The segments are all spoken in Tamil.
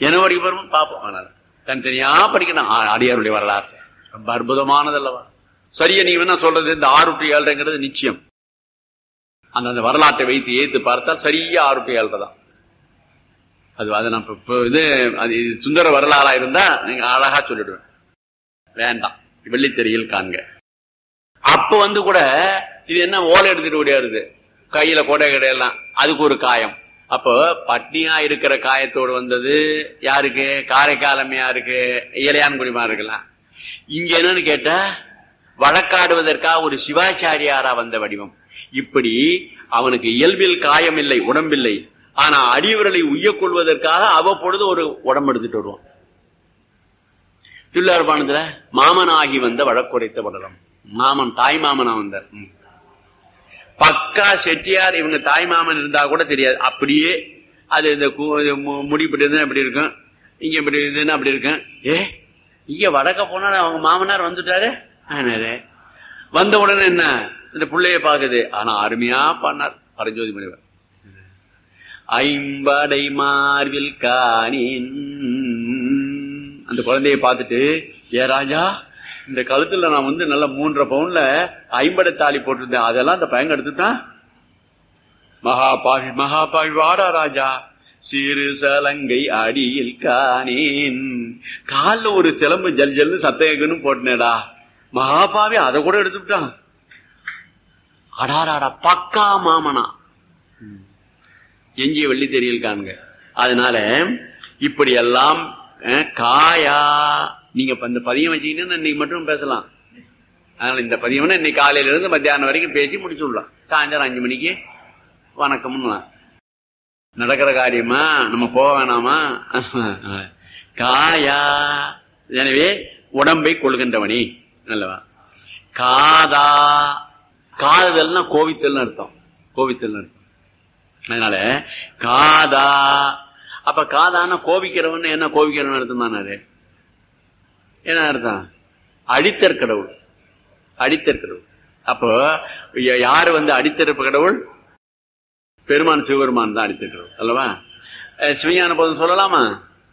என்ன படிக்க போறோம் பார்ப்போம் ஆனால் தனித்தனியா படிக்கணும் ஆ, அடியாருடைய வரலாறு ரொம்ப அற்புதமானது அல்லவா சரியா நீங்க என்ன சொல்றது இந்த ஆறு டு ஏழுங்கிறது நிச்சயம் அந்த அந்த வரலாற்றை வைத்து ஏத்து பார்த்தால் சரியா ஆறு டு ஏழு தான் அது அதை நான் இப்ப- இப்ப இது அது இது சுந்தர வரலாறா இருந்தா நீங்க அழகா சொல்லிடுவேன் வேண்டாம் வெள்ளித்தெறியில் காண்க அப்ப வந்து கூட இது என்ன ஓலை எடுத்துட்டு ஓடியாருது கையில கொடை கிடையெல்லாம் அதுக்கு ஒரு காயம் அப்போ பட்னியா இருக்கிற காயத்தோடு வந்தது யாருக்கு காரைக்காலமையா இருக்கு இளையான்குடிமா இருக்கலாம் இங்க என்னன்னு கேட்டா வழக்காடுவதற்காக ஒரு சிவாச்சாரியாரா வந்த வடிவம் இப்படி அவனுக்கு இயல்பில் காயம் இல்லை உடம்பில்லை ஆனா அடியவர்களை உய்யக் கொள்வதற்காக அவ்வப்பொழுது ஒரு உடம்பு எடுத்துட்டு வருவான் தில்லார்பானத்துல மாமனாகி வந்த வழக்குரைத்த படலம் மாமன் தாய் மாமனா வந்தார் ம். பக்கா செட்டியார் இவங்க தாய் மாமன் இருந்தா கூட தெரியாது அப்படியே அது இந்த கு- இது மு- முடி இப்படி இருந்தா இப்படி இருக்கும் இங்க இப்படி இருந்ததுன்னா அப்படி இருக்கும் ஏ இங்க வடக்க போனா அவங்க மாமனார் வந்துட்டாரு ஆனாரு. வந்த உடனே என்ன இந்த பிள்ளைய பாக்குது ஆனா அருமையா பண்ணார் பரஞ்சோதி முனிவர் ஐம்படை மார்பில் காணின் அந்த குழந்தைய பார்த்துட்டு ஏ ராஜா இந்த கழுத்துல நான் வந்து நல்ல மூன்றரை பவுன்ல ஐம்படை தாலி போட்டிருந்தேன் அதெல்லாம் அந்த பையன் எடுத்துட்டான் மகா பாவி மகா பாவி வாடா ராஜா சிறு சலங்கை அடியில் காணேன் கால்ல ஒரு சிலம்பு ஜல் ஜல்னு சத்தையகன்னு போட்டனேடா மகாபாவி அதை கூட எடுத்துட்டான் அடாராடா பக்கா மாமனா எஞ்சிய வெள்ளி தெரியல் காண்க அதனால இப்படி எல்லாம் அஹ், காயா நீங்க இப்ப இந்த பதியம் வச்சீங்கன்னா இன்னைக்கு மட்டும் பேசலாம் அதனால இந்த பதியம்னா இன்னைக்கு காலையில இருந்து மத்தியானம் வரைக்கும் பேசி முடிச்சு விடலாம் சாயந்தரம் அஞ்சு மணிக்கு வணக்கம்னு நடக்கிற காரியமா நம்ம போக வேணாமா காயா எனவே உடம்பை கொள்கின்றவனி நல்லவா காதா காதல்னா கோவித்தல்னு அர்த்தம் கோவித்தல்னு அர்த்தம் அதனால காதா அப்ப காதான கோபிக்கிறவன் என்ன கோபிக்கிறவன் அர்த்தம் தானே என்ன அர்த்தம் அடித்தற் கடவுள் அடித்தற் கடவுள் அப்போ ய- யாரு வந்து அடித்தறப்பு கடவுள் பெருமான் சிவபெருமான் தான் அடித்தற் கடவுள் அல்லவா அஹ் சிவஞான போதும் சொல்லலாமா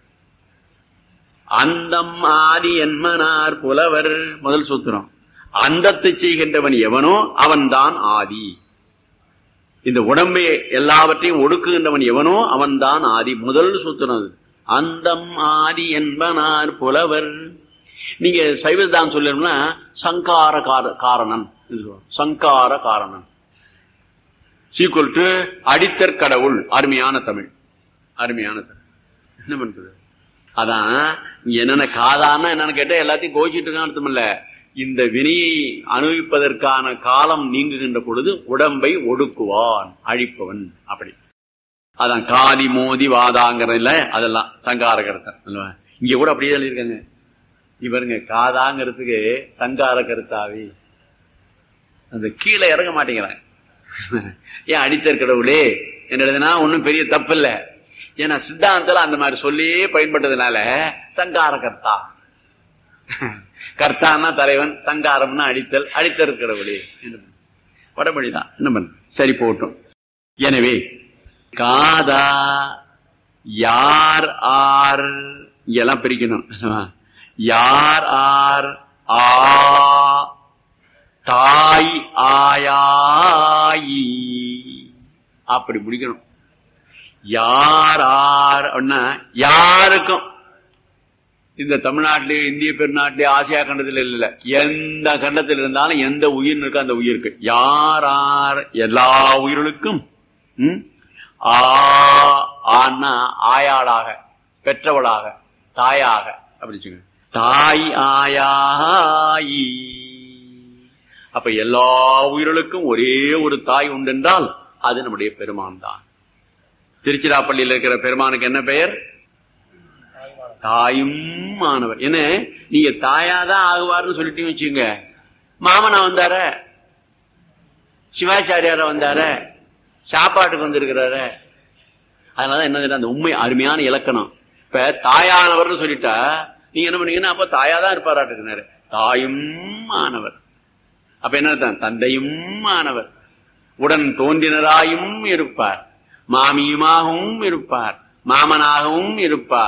அந்தம் ஆதி என்மனார் புலவர் முதல் சூத்திரம் அந்தத்தை செய்கின்றவன் எவனோ அவன்தான் ஆதி இந்த உடம்பை எல்லாவற்றையும் ஒடுக்குகின்றவன் எவனோ அவன்தான் ஆதி முதல் சூத்திரம் அது அந்தம் ஆதி என்பனார் புலவர் நீங்க சைவதான் சொல்லணும்னா சங்கார கார- காரணன் என்று சொல்லுவோம். சங்கார காரணன் சீக்குவல் டு அடித்தற் கடவுள் அருமையான தமிழ் அருமையான தமிழ் என்ன பண்றது அதான் இங்க என்னென்ன காதான்னா என்னன்னு கேட்டா எல்லாத்தையும் கோச்சிட்டு இருக்கான் அர்த்தம் இல்ல இந்த வினையை அனுபவிப்பதற்கான காலம் நீங்குகின்ற பொழுது உடம்பை ஒடுக்குவான் அழிப்பவன் அப்படி அதான் காதி மோதி வாதாங்கிறதுல அதெல்லாம் சங்கார கருத்தம் அல்லவா? இங்க கூட அப்படியே எழுதியிருக்காங்க இவருங்க காதாங்கிறதுக்கு சங்கார கருத்தாவி அந்த கீழே இறங்க மாட்டேங்கிறாங்க ஏன் அடித்தர் கடவுளே என்னதுன்னா ஒன்னும் பெரிய தப்பு இல்ல ஏன்னா சித்தாந்தத்துல அந்த மாதிரி சொல்லி பயன்பட்டதுனால சங்கார கர்த்தா கர்த்தான்னா தலைவன் சங்காரம்னா அடித்தல் அடித்தர் கடவுளே என்ன பண்ண? வடமொழிதான் என்ன பண்ண சரி போட்டும் எனவே காதா யார் ஆர் இங்கெல்லாம் பிரிக்கணும் யார் ஆர் ஆ தாய் ஆயாயி அப்படி முடிக்கணும் யார் ஆர் அப்படின்னா யாருக்கும் இந்த தமிழ்நாட்டிலே இந்திய பெருநாட்டிலே ஆசியா கண்டத்தில் இல்ல எந்த கண்டத்தில் இருந்தாலும் எந்த உயிர் இருக்கோ அந்த உயிருக்கு யார் ஆர் எல்லா உயிர்களுக்கும் ம்? ஆ ஆன்னா ஆயாளாக பெற்றவளாக தாயாக அப்படி சொல்லுங்க தாய் ஆயாயி அப்ப எல்லா உயிர்களுக்கும் ஒரே ஒரு தாய் உண்டென்றால் அது நம்முடைய பெருமான் தான் திருச்சிராப்பள்ளியில் இருக்கிற பெருமானுக்கு என்ன பெயர் தாயும் மாணவர் என்ன நீங்க தாயாதான் ஆகுவார்னு சொல்லிட்டீங்க வச்சுங்க மாமனா வந்தார சிவாச்சாரியார வந்தார சாப்பாட்டுக்கு வந்திருக்கிறாரு அதனாலதான் என்ன அந்த உண்மை அருமையான இலக்கணம் இப்ப தாயானவர்னு சொல்லிட்டா நீங்க என்ன பண்ணீங்கன்னா அப்ப தாயாதான் இருப்பாராட்டுக்கிறாரு தாயும் மாணவர் அப்ப என்ன அர்த்தம்? தந்தையும் மாணவர் உடன் தோன்றினராயும் இருப்பார் மாமியுமாகவும் இருப்பார் மாமனாகவும் இருப்பார்